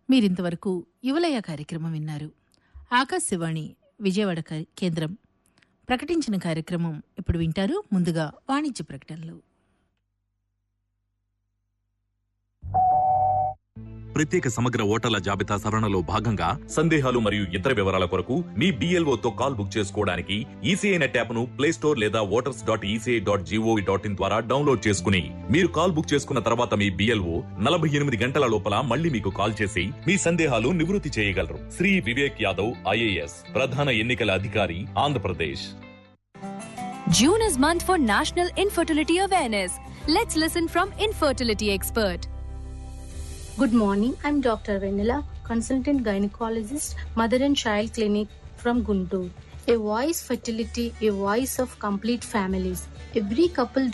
మీరింతవరకు యువలయ కార్యక్రమం విన్నారు ఆకాశవాణి విజయవాడ కా- కేంద్రం ప్రకటించిన కార్యక్రమం ఇప్పుడు వింటారు ముందుగా వాణిజ్య ప్రకటనలు ప్రత్యేక సమగ్ర ఓటర్ల జాబితా సవరణలో భాగంగా సందేహాలు మరియు ఇతర వివరాల కొరకు మీ BLO తో కాల్ బుక్ చేసుకోవడానికి ఈసీఐ నెట్ యాప్ ను ప్లే స్టోర్ లేదా voters dot ECI dot GOV dot IN ద్వారా డౌన్లోడ్ చేసుకుని మీరు కాల్ బుక్ చేసుకున్న తర్వాత మీ బిఎల్ఓ నలభై ఎనిమిది గంటల లోపల మళ్ళీ మీకు కాల్ చేసి మీ సందేహాలు నివృత్తి చేయగలరు శ్రీ వివేక్ యాదవ్ ఐఏఎస్ ప్రధాన ఎన్నికల అధికారి Andhra Pradesh June is month for National Infertility Awareness. Let's listen from infertility expert. Good morning. I'm Dr. Vanilla, consultant gynecologist, mother and child clinic from Guntur. A voice fertility, a voice of complete families. Every couple